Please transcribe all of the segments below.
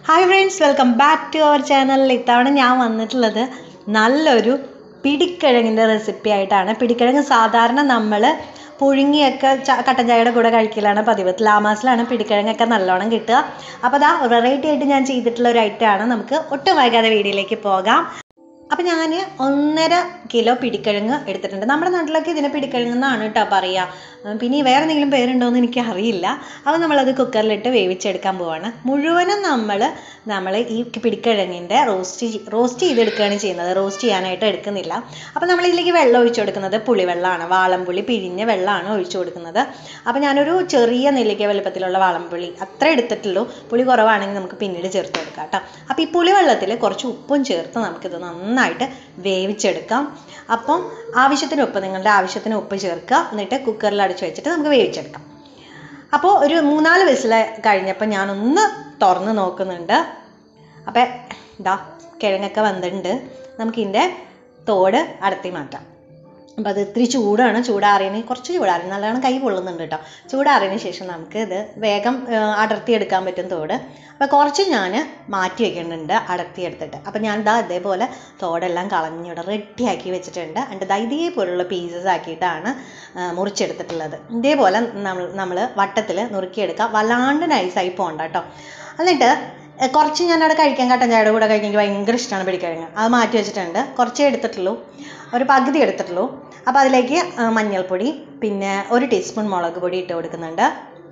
hi friends welcome back to our channel ഇത്തവണ ഞാൻ വന്നിട്ടുള്ളത് നല്ലൊരു പിടിക്കിഴങ്ങിൻ്റെ റെസിപ്പി ആയിട്ടാണ് പിടിക്കിഴങ്ങ് സാധാരണ നമ്മൾ പുഴുങ്ങിയൊക്കെ ച കട്ടൻ ചായയുടെ കൂടെ കഴിക്കലാണ് പതിവ് ലാമാസിലാണ് പിടിക്കിഴങ്ങൊക്കെ നല്ലോണം കിട്ടുക അപ്പോൾ അതാ വെറൈറ്റി ആയിട്ട് ഞാൻ ചെയ്തിട്ടുള്ള ഒരു ഐറ്റമാണ് നമുക്ക് ഒട്ടും വൈകാതെ വീഡിയോയിലേക്ക് പോകാം അപ്പം ഞാൻ ഒന്നര കിലോ പിടിക്കിഴങ്ങ് എടുത്തിട്ടുണ്ട് നമ്മുടെ നാട്ടിലൊക്കെ ഇതിനെ പിടിക്കിഴങ്ങ് എന്നാണ് കേട്ടോ പറയുക പിന്നെ ഈ വേറെ എന്തെങ്കിലും പേരുണ്ടോ എന്ന് എനിക്ക് അറിയില്ല അപ്പോൾ നമ്മളത് കുക്കറിലിട്ട് വേവിച്ചെടുക്കാൻ പോവാണ് മുഴുവനും നമ്മൾ നമ്മൾ ഈ പിടിക്കിഴങ്ങിൻ്റെ റോസ്റ്റ് റോസ്റ്റ് ചെയ്തെടുക്കുകയാണ് ചെയ്യുന്നത് റോസ്റ്റ് ചെയ്യാനായിട്ട് എടുക്കുന്നില്ല അപ്പോൾ നമ്മൾ ഇതിലേക്ക് വെള്ളം ഒഴിച്ചു കൊടുക്കുന്നത് പുളിവെള്ളമാണ് വാളംപുളി പിഴിഞ്ഞ വെള്ളമാണ് ഒഴിച്ചു കൊടുക്കുന്നത് അപ്പോൾ ഞാനൊരു ചെറിയ നെല്ലിക്ക വലുപ്പത്തിലുള്ള വാളംപുളി അത്ര എടുത്തിട്ടുള്ളൂ പുളി കുറവാണെങ്കിൽ നമുക്ക് പിന്നീട് ചേർത്ത് കൊടുക്കാം കേട്ടോ അപ്പോൾ ഈ പുളിവെള്ളത്തിൽ കുറച്ച് ഉപ്പും ചേർത്ത് നമുക്കിത് നന്നായിട്ട് വേവിച്ചെടുക്കാം അപ്പം ആവശ്യത്തിന് ഉപ്പ് നിങ്ങളുടെ ആവശ്യത്തിന് ഉപ്പ് ചേർക്കുക എന്നിട്ട് കുക്കറിൽ അടച്ചു വെച്ചിട്ട് നമുക്ക് വേവിച്ചെടുക്കാം അപ്പോൾ ഒരു മൂന്നാല് വിസിൽ കഴിഞ്ഞപ്പോൾ ഞാനൊന്ന് തുറന്ന് നോക്കുന്നുണ്ട് അപ്പം ഇതാ കിഴങ്ങൊക്കെ വന്നിട്ടുണ്ട് നമുക്കിതിൻ്റെ തോട് അടത്തി മാറ്റാം അപ്പോൾ അത് ഇത്തിരി ചൂടാണ് ചൂടാറിയതിന് കുറച്ച് ചൂടാറി നല്ലോണം കൈ പൊള്ളുന്നുണ്ട് കേട്ടോ ചൂടാറിയതിന് ശേഷം നമുക്ക് ഇത് വേഗം അടർത്തിയെടുക്കാൻ പറ്റും തോട് അപ്പോൾ കുറച്ച് ഞാൻ മാറ്റി വെക്കുന്നുണ്ട് അടർത്തിയെടുത്തിട്ട് അപ്പോൾ ഞാൻ ഇതാ ഇതേപോലെ തോടെല്ലാം കളഞ്ഞിവിടെ റെഡിയാക്കി വെച്ചിട്ടുണ്ട് എന്നിട്ട് ഇതാ ഇതേപോലുള്ള പീസസ് ആക്കിയിട്ടാണ് മുറിച്ചെടുത്തിട്ടുള്ളത് ഇതേപോലെ നമ്മൾ നമ്മൾ വട്ടത്തിൽ നുറുക്കിയെടുക്കുക വല്ലാണ്ട് നൈസായി പോകണ്ട കേട്ടോ എന്നിട്ട് കുറച്ച് ഞാനവിടെ കഴിക്കാൻ കട്ടൻ ചായയുടെ കൂടെ കഴിക്കാൻ എനിക്ക് ഭയങ്കര ഇഷ്ടമാണ് പിടിക്കിഴങ്ങ് അത് മാറ്റി വെച്ചിട്ടുണ്ട് കുറച്ചേ എടുത്തിട്ടുള്ളൂ ഒരു പകുതി എടുത്തിട്ടുള്ളൂ അപ്പോൾ അതിലേക്ക് മഞ്ഞൾപ്പൊടി പിന്നെ ഒരു ടീസ്പൂൺ മുളക് പൊടി ഇട്ട് കൊടുക്കുന്നുണ്ട്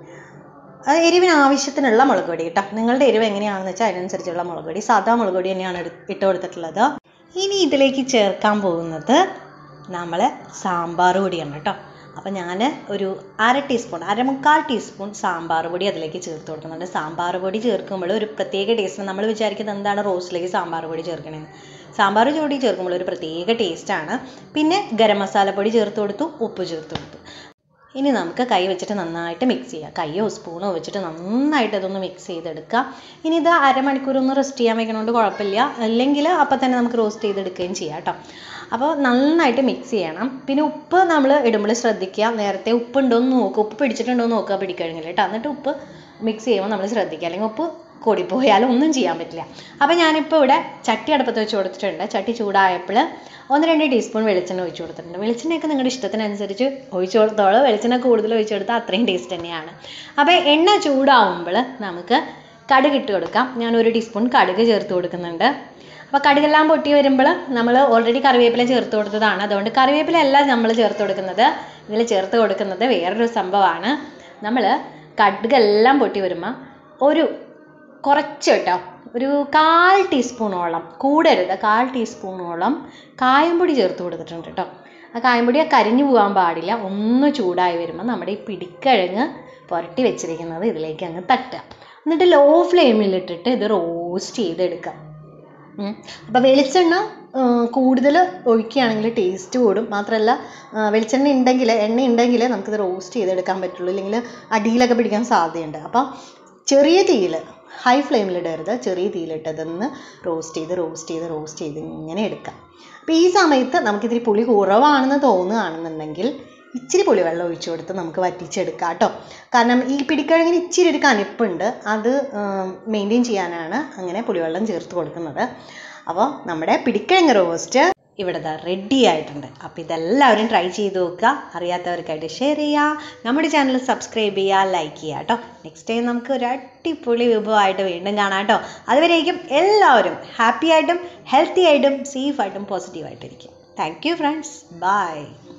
അത് എരിവിന് ആവശ്യത്തിനുള്ള മുളക് പൊടി കേട്ടോ നിങ്ങളുടെ എരിവ് എങ്ങനെയാണെന്ന് വെച്ചാൽ അതിനനുസരിച്ചുള്ള മുളക് പൊടി സാധാ മുളക് പൊടി തന്നെയാണ് ഇട്ട് കൊടുത്തിട്ടുള്ളത് ഇനി ഇതിലേക്ക് ചേർക്കാൻ പോകുന്നത് നമ്മൾ സാമ്പാർ പൊടിയാണ് കേട്ടോ അപ്പോൾ ഞാൻ ഒരു അര ടീസ്പൂൺ അരമുക്കാൽ ടീസ്പൂൺ സാമ്പാർ പൊടി അതിലേക്ക് ചേർത്ത് കൊടുക്കുന്നുണ്ട് സാമ്പാർ പൊടി ചേർക്കുമ്പോൾ ഒരു പ്രത്യേക ടേസ്റ്റ് നമ്മൾ വിചാരിക്കുന്നത് എന്താണ് റോസ്റ്റിലേക്ക് സാമ്പാർ പൊടി ചേർക്കണമെന്ന് സാമ്പാർ പൊടി ചേർക്കുമ്പോൾ ഒരു പ്രത്യേക ടേസ്റ്റാണ് പിന്നെ ഗരം മസാലപ്പൊടി ചേർത്ത് കൊടുത്തു ഉപ്പ് ചേർത്ത് കൊടുത്തു ഇനി നമുക്ക് കൈ വെച്ചിട്ട് നന്നായിട്ട് മിക്സ് ചെയ്യാം കൈയോ സ്പൂണോ വെച്ചിട്ട് നന്നായിട്ട് അതൊന്ന് മിക്സ് ചെയ്തെടുക്കാം ഇനി ഇത് അരമണിക്കൂർ ഒന്ന് റെസ്റ്റ് ചെയ്യാൻ വെക്കണോണ്ട് കുഴപ്പമില്ല അല്ലെങ്കിൽ അപ്പം തന്നെ നമുക്ക് റോസ്റ്റ് ചെയ്തെടുക്കുകയും ചെയ്യാം കേട്ടോ അപ്പോൾ നന്നായിട്ട് മിക്സ് ചെയ്യണം പിന്നെ ഉപ്പ് നമ്മൾ ഇടുമ്പോൾ ശ്രദ്ധിക്കുക നേരത്തെ ഉപ്പ് ഉണ്ടോ എന്ന് നോക്കുക ഉപ്പ് പിടിച്ചിട്ടുണ്ടോ എന്ന് നോക്കുക പിടിക്കഴിഞ്ഞില്ല കേട്ടോ എന്നിട്ട് ഉപ്പ് മിക്സ് ചെയ്യുമ്പോൾ നമ്മൾ ശ്രദ്ധിക്കുക അല്ലെങ്കിൽ ഉപ്പ് കൂടിപ്പോയാലും ഒന്നും ചെയ്യാൻ പറ്റില്ല അപ്പോൾ ഞാനിപ്പോൾ ഇവിടെ ചട്ടി അടുപ്പത്ത് വെച്ച് കൊടുത്തിട്ടുണ്ട് ചട്ടി ചൂടായപ്പോൾ ഒന്ന് രണ്ട് ടീസ്പൂൺ വെളിച്ചെണ്ണ ഒഴിച്ചു കൊടുത്തിട്ടുണ്ട് വെളിച്ചെണ്ണയൊക്കെ നിങ്ങളുടെ ഇഷ്ടത്തിനനുസരിച്ച് ഒഴിച്ചു കൊടുത്തോളൂ വെളിച്ചെണ്ണ കൂടുതൽ ഒഴിച്ചു കൊടുത്താൽ അത്രയും ടേസ്റ്റ് തന്നെയാണ് അപ്പോൾ എണ്ണ ചൂടാവുമ്പോൾ നമുക്ക് കടുക് ഇട്ട് കൊടുക്കാം ഞാൻ ഒരു ടീസ്പൂൺ കടുക് ചേർത്ത് കൊടുക്കുന്നുണ്ട് അപ്പോൾ കടുകെല്ലാം പൊട്ടി വരുമ്പോൾ നമ്മൾ ഓൾറെഡി കറിവേപ്പില ചേർത്ത് കൊടുത്തതാണ് അതുകൊണ്ട് കറിവേപ്പില അല്ല നമ്മൾ ചേർത്ത് കൊടുക്കുന്നത് ഇതിൽ ചേർത്ത് കൊടുക്കുന്നത് വേറൊരു സംഭവമാണ് നമ്മൾ കടുകെല്ലാം പൊട്ടി വരുമ്പോൾ ഒരു കുറച്ച് കേട്ടോ ഒരു കാൽ ടീസ്പൂണോളം കൂടരുത് കാൽ ടീസ്പൂണോളം കായംപൊടി ചേർത്ത് കൊടുത്തിട്ടുണ്ട് കേട്ടോ ആ കായംപൊടി ആ കരിഞ്ഞു പോകാൻ പാടില്ല ഒന്ന് ചൂടായി വരുമ്പോൾ നമ്മുടെ ഈ പിടിക്കിഴങ്ങ് പുരട്ടി വെച്ചിരിക്കുന്നത് ഇതിലേക്ക് അങ്ങ് തട്ടുക എന്നിട്ട് ലോ ഫ്ലെയിമിലിട്ടിട്ട് ഇത് റോസ്റ്റ് ചെയ്തെടുക്കാം അപ്പോൾ വെളിച്ചെണ്ണ കൂടുതൽ ഒഴിക്കുകയാണെങ്കിൽ ടേസ്റ്റ് കൂടും മാത്രമല്ല വെളിച്ചെണ്ണ ഉണ്ടെങ്കിൽ എണ്ണ ഉണ്ടെങ്കിൽ നമുക്കിത് റോസ്റ്റ് ചെയ്തെടുക്കാൻ പറ്റുള്ളൂ ഇല്ലെങ്കിൽ അടിയിലൊക്കെ പിടിക്കാൻ സാധ്യതയുണ്ട് അപ്പോൾ ചെറിയ തീയിൽ ഹൈ ഫ്ലെയിമിലിടരുത് ചെറിയ തീയിലിട്ടതൊന്ന് റോസ്റ്റ് ചെയ്ത് റോസ്റ്റ് ചെയ്ത് റോസ്റ്റ് ചെയ്ത് ഇങ്ങനെ എടുക്കാം അപ്പോൾ ഈ സമയത്ത് നമുക്കിതിരി പുളി കുറവാണെന്ന് തോന്നുകയാണെന്നുണ്ടെങ്കിൽ ഇച്ചിരി പുളിവെള്ളം ഒഴിച്ചു കൊടുത്ത് നമുക്ക് വറ്റിച്ചെടുക്കാം കേട്ടോ കാരണം ഈ പിടിക്കിഴങ്ങിന് ഇച്ചിരി ഒരു കനിപ്പുണ്ട് അത് മെയിൻറ്റെയിൻ ചെയ്യാനാണ് അങ്ങനെ പുളിവെള്ളം ചേർത്ത് കൊടുക്കുന്നത് അപ്പോൾ നമ്മുടെ പിടിക്കിഴങ്ങ് റോസ്റ്റ് ഇവിടെ ദാ റെഡി ആയിട്ടുണ്ട് അപ്പോൾ ഇതെല്ലാവരും ട്രൈ ചെയ്ത് നോക്കുക അറിയാത്തവർക്കായിട്ട് ഷെയർ ചെയ്യുക നമ്മുടെ ചാനൽ സബ്സ്ക്രൈബ് ചെയ്യുക ലൈക്ക് ചെയ്യുക കേട്ടോ നെക്സ്റ്റ് ടൈം നമുക്ക് ഒരു അടിപൊളി വിഭവമായിട്ട് വീണ്ടും കാണാം കേട്ടോ അതുവരേക്കും എല്ലാവരും ഹാപ്പി ആയിട്ടും ഹെൽത്തി ആയിട്ടും സേഫ് ആയിട്ടും പോസിറ്റീവായിട്ടിരിക്കും താങ്ക് യു ഫ്രണ്ട്സ് ബൈ